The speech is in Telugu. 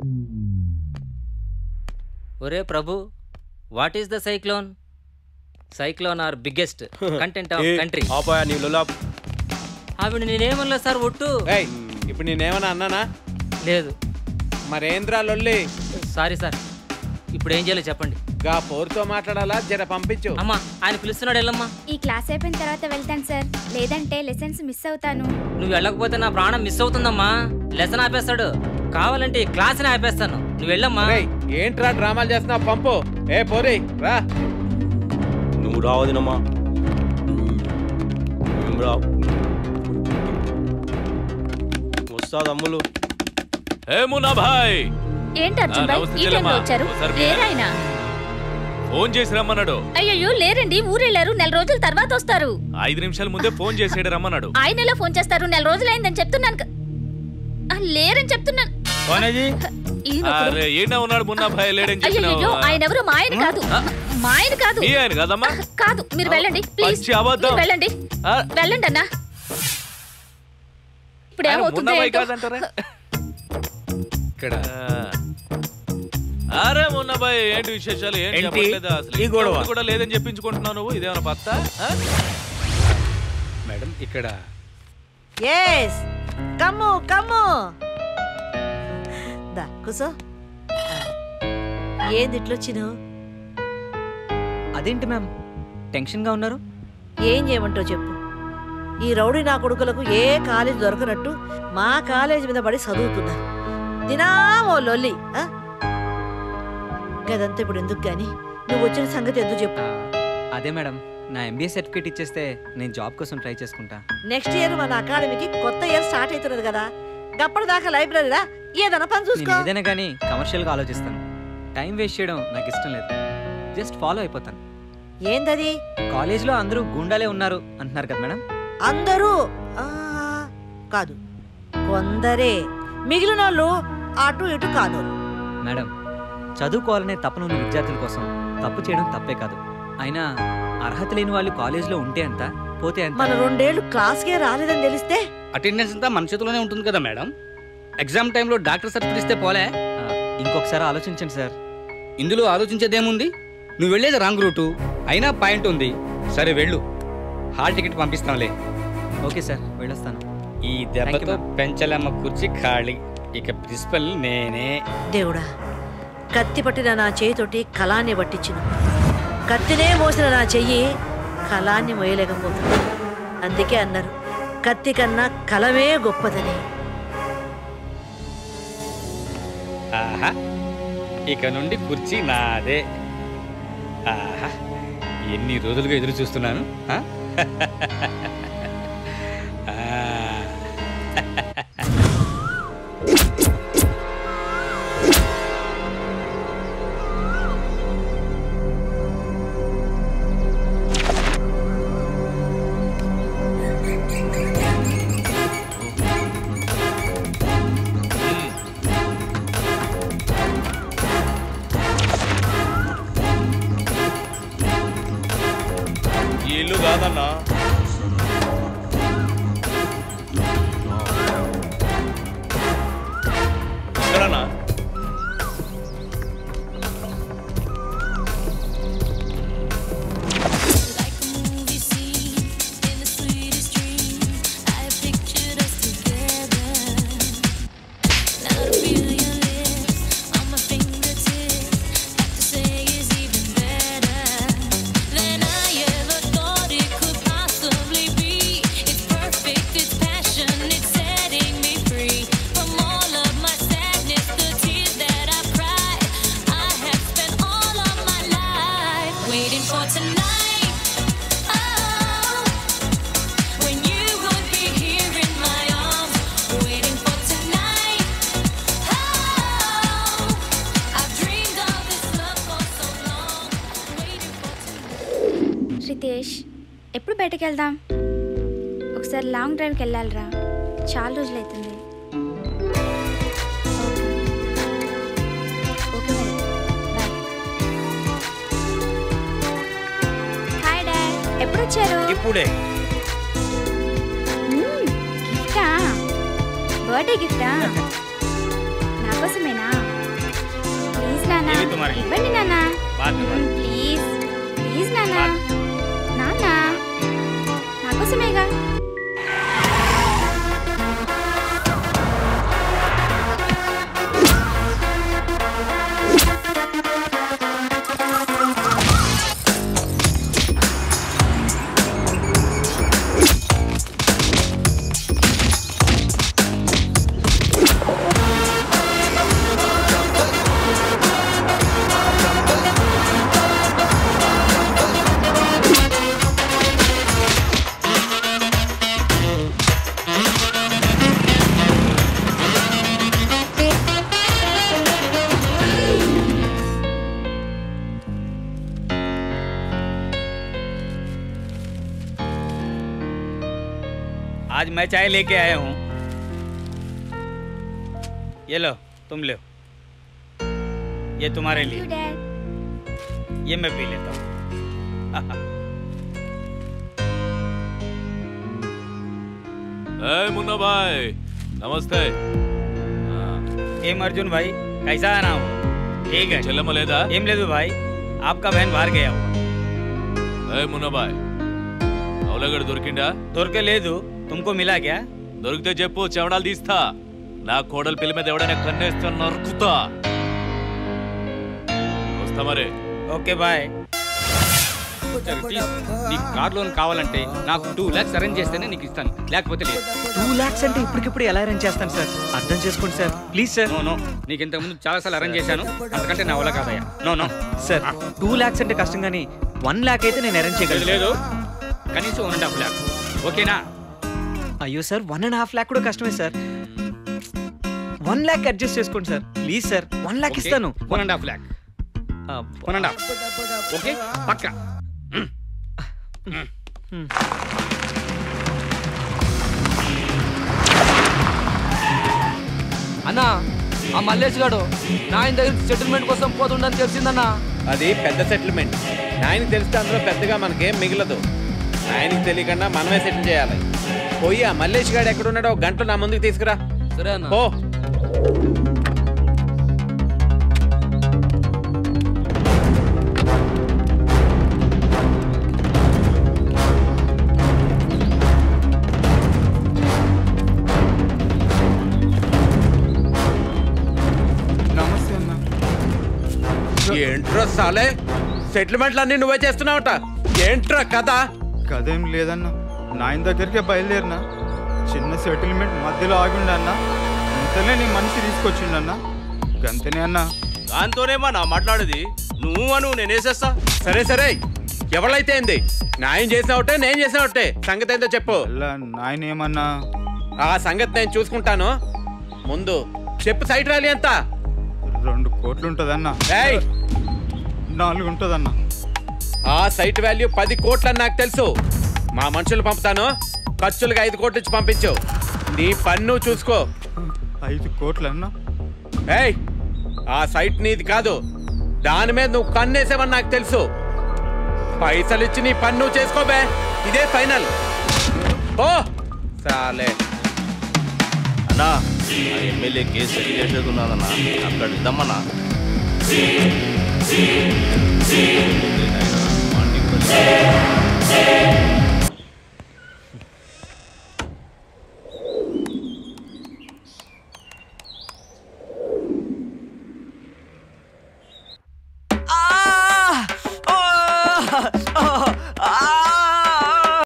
ఒరే Prabhu what is the cyclone cyclone are biggest content of country ఆపోయా నీ లులా ఆవిడ నేనేమన్నా సార్ ఒట్టు ఏయ్ ఇప్పుడు నేనేమన్నా అన్నానా లేదు మరేంద్రా లొల్లి సారీ సార్ ఇప్పుడు ఏం చేయాలో చెప్పండి గా పోరుతో మాట్లాడాలా జర పంపించు అమ్మా ఆయన పిలుస్తున్నాడు వెళ్ళమ్మా ఈ క్లాస్ అయిపోయిన తర్వాత వెళ్తాను సార్ లేదంటే లెసన్స్ మిస్ అవుతాను నువ్వు వెళ్ళకపోతే నా ప్రాణం మిస్ అవుతుందమ్మా లెసన్ ఆపేస్తాడు కావాలంటే ఈ క్లాస్ని ఆపేస్తాను నువ్వు వెళ్ళమ్మా రేయ్ ఏంట్రా డ్రామాలు చేస్తున్నావు పంపు ఏ పోరి రా నువ్వు రావదినమ్మా ఏం రావు వస్తాది అమ్ములు ఏ మున్నా భాయ్ ఏంటి అర్జున్ ఆ, భాయ్ నమస్తే ఈ టైంలో చెల్లెమ్మా. వచ్చారు ఒకసారి మీ- లేరాయన ఫోన్ చేసి రమ్మన్నాడు అయ్యయ్యో లేరండి ఊరెళ్ళారు నెల రోజుల తర్వాత వస్తారు ఐదు నిమిషాల ముందే ఫోన్ చేసేడు రమ్మన్నాడు ఆయన ఎలా ఫోన్ చేస్తారు నెల రోజులైందని చెప్తున్నాను క- ఆ, లేరని చెప్తున్నాను ఈయన ఒకడు. అరే ఏంటో ఉన్నాడు మున్నా భాయ్ లేడని అయ్యయ్యో చెప్పినావు ఆయన ఎవరు మా ఆయన కాదు మా ఆయన కాదు నీ ఆయన కదమ్మా కాదు మీరు వెళ్ళండి ప్లీజ్ పచ్చి అబద్ధం. మీరు వెళ్ళండి ఆ, వెళ్ళండి అన్నా ఇప్పుడు ఆయన ఏమవుతుందో మున్నా భాయ్ ఏంటో. కాదంటారా ఇక్కడ ఆ. అరే మున్నా భాయ్ ఏంటి విశేషాలు ఏం ఏంటి? చెప్పట్లేదు అసలు ఈ ఇంట్లో గొడవ? ఉండి కూడా లేదని చెప్పించుకుంటున్నావు నువ్వు ఇదేమైనా పత్తా ఆ? మేడం ఇక్కడ ఎస్ కమ్ము కమ్ము దా కూసో ఏంది ఇట్లొచ్చినావు అదేంటి మ్యామ్ టెన్షన్గా ఉన్నారు ఏం చేయమంటావు చెప్పు ఈ రౌడీ నా కొడుకులకు ఏ కాలేజ్ దొరకనట్టు మా కాలేజ్ మీద పడి చదువుతున్నారు దినామో లొల్లి ఆ? గదంతా ఇప్పుడు ఎందుకు గాని నువ్వు వచ్చిన సంగతి ఎందుకు చెప్పు అదే మేడం నా ఎంబీఏ సర్టిఫికేట్ ఇచ్చేస్తే నేను జాబ్ కోసం ట్రై చేసుకుంటా నెక్స్ట్ ఇయర్ మన అకాడమీకి కొత్త ఇయర్ స్టార్ట్ అవుతున్నది కదా గప్పటిదాకా లైబ్రరీరా ఏదైనా పని నేను చూసుకో ఏదైనా కానీ కమర్షియల్గా ఆలోచిస్తాను టైం వేస్ట్ చేయడం నాకు ఇష్టం లేదు జస్ట్ ఫాలో అయిపోతాను ఏందది కాలేజ్లో అందరూ గుండాలే ఉన్నారు అంటున్నారు కదా మేడం అందరూ ఆ, కాదు కొందరే మిగిలిన వాళ్ళు అటు ఇటు కాదు మేడం చదువుకోవాలనే తపన ఉన్న విద్యార్థుల కోసం తప్పు చేయడం తప్పే కాదు అయినా అర్హత లేని వాళ్ళు కాలేజ్లో ఉంటే ఎంత పోతే ఎంత మన రెండేళ్లు క్లాస్కే రాలేదని తెలిస్తే అటెండెన్స్ అంతా మన చేతిలోనే ఉంటుంది కదా మేడం ఎగ్జామ్ టైంలో డాక్టర్ సర్టిఫికేట్ ఇస్తే పోలే ఆ, ఇంకొకసారి ఆలోచించండి సార్ ఇందులో ఆలోచించేదేముంది నువ్వు వెళ్ళేది రాంగ్ రూటు అయినా పాయింట్ ఉంది సరే వెళ్ళు హాల్ టికెట్ పంపిస్తాంలే ఓకే సార్ వెళ్ళొస్తాను ఈ దెబ్బతో పెంచలమ్మ కుర్చీ ఖాళీ ఇక ప్రిన్సిపల్ నేనే దేవుడా కత్తి పట్టిన నా చేయితోటి కళాన్ని పట్టించిన కత్తినే మోసిన నా చెయ్యి కళాన్ని మోయలేకపోతున్నా అందుకే అన్నారు కత్తి కన్నా కలమే గొప్పదని ఆహా ఇక నుండి కుర్చీ నాదే ఆహా ఎన్ని రోజులుగా ఎదురు చూస్తున్నాను ఆ? ఆ. ఈ ఇల్లు కాదన్నా ఎక్కడన్నా Waiting for tonight. Oh, when you would be here in my arms, waiting for tonight. Oh, I've dreamed of this love for so long, waiting for Riteish ఎప్పుడు బయటకు వెళ్దాం ఒకసారి లాంగ్ డ్రైవ్కి వెళ్ళాలిరా చాలా రోజులు అవుతుంది ఓకే మరి బాయ్ హాయ్ డాడ్ ఎప్పుడు వచ్చారు ఇప్పుడే గిఫ్టా బర్త్డే గిఫ్టా నా కోసమేనా ये भी तुम्हारे लिए ఇవ్వండి నాన్న बाद में बाद में। ప్లీజ్ ప్లీజ్ నాన్న నాన్న నా కోసమేగా आज मैं चाय लेके आया हूँ ये लो तुम लो ये तुम्हारे యూ लिए డాడ్ ये मैं पी लेता हूँ ए मुन्ना भाई नमस्ते एम अर्जुन भाई कैसा है नाम ठीक है చెల్లెమ్మ లేదా एम ले दो भाई आपका बहन बाहर गया हुआ ఏ మున్నా బాయ్ అవలగడు దొరికిండా దొరకే లేదు तुमको मिला क्या దొరికితే చెప్పు చెవడాలు తీస్తా నా కోడల పిల్ల మీద ఎవడైనా కన్నేస్తా నరుకుతా వస్తా మరి ఓకే బాయ్ నీకు కార్ లోన్ కావాలంటే నాకు టూ ల్యాక్స్ అరేంజ్ చేస్తేనే నీకు ఇస్తాను లేకపోతే లేదు టూ ల్యాక్స్ అంటే ఇప్పటికిప్పుడు ఎలా అరేంజ్ చేస్తాను సార్ అర్థం చేసుకోండి sir please sir no no నీకు ఇంతకు ముందు చాలా సార్లు అరేంజ్ చేశాను అంతకంటే నా వల్ల కాదయ్యా no no sir two lakhs అంటే కష్టం కానీ వన్ ల్యాక్ అయితే నేను అరేంజ్ లేదు చేయగలను లేదు కనీసం వన్ అండ్ హాఫ్ ల్యాక్ ఓకేనా అయ్యో sir one and half lakh కూడా కష్టమే సార్ వన్ ల్యాక్ అడ్జస్ట్ చేసుకోండి sir please sir one lakh ఇస్తాను one and half lakh one and half okay పక్కా అన్నా ఆ మల్లేష్ గాడు నాయన దగ్గర సెటిల్మెంట్ కోసం పోతుండని తెలిసిందన్నా అది పెద్ద సెటిల్మెంట్ నాయనకి తెలిస్తే అందులో పెద్దగా మనకేం మిగలదు నాయనకి తెలియకుండా మనమే సెటిల్ చేయాలి పోయి ఆ మల్లేష్ గాడు ఎక్కడున్నాడో ఒక గంట నా ముందుకు తీసుకురా సరే అన్న పో నమస్తే అన్న ఏంట్రా సాలే సెటిల్మెంట్లు అన్ని నువ్వే చేస్తున్నావట ఏంట్రా కథ కదేం లేదన్న నాయన దగ్గరికే బయలుదేరినా చిన్న సెటిల్మెంట్ మధ్యలో ఆగిండన్న ఇంతనే నీ మనిషి తీసుకొచ్చిండన్న గంతనే అన్న దాంతోనేమా నా మాట్లాడేది నువ్వు అను నేనేసేస్తా సరే సరే ఎవరైతే ఏంది న్యాయం చేసినవుటే నేను చేసినవుటే సంగతి ఏందో చెప్పు అలా నాయన ఏమన్నా ఆ సంగతి నేను చూసుకుంటాను ముందు చెప్పు సైట్ ర్యాలీ ఎంత రెండు కోట్లు ఉంటుందన్న ఏయ్ నాలుగు ఉంటుందన్న ఆ సైట్ వాల్యూ పది కోట్లని నాకు తెలుసు మా మనుషులు పంపుతాను ఖర్చులుగా ఐదు కోట్లు ఇచ్చి పంపించు నీ పన్ను చూసుకో ఐదు కోట్లు అన్న ఏయ్ ఆ సైట్ నీది కాదు దాని మీద నువ్వు కన్నేసావని నాకు తెలుసు పైసలు ఇచ్చి నీ పన్ను చేసుకోబే ఇదే ఫైనల్ ఓ సాలే అన్నా ఆ ఎమ్మెల్యే కేసు సెటిల్ చేసేది ఉన్నదన్నా అక్కడ ఇద్దామన్నా ఆ! ఆ!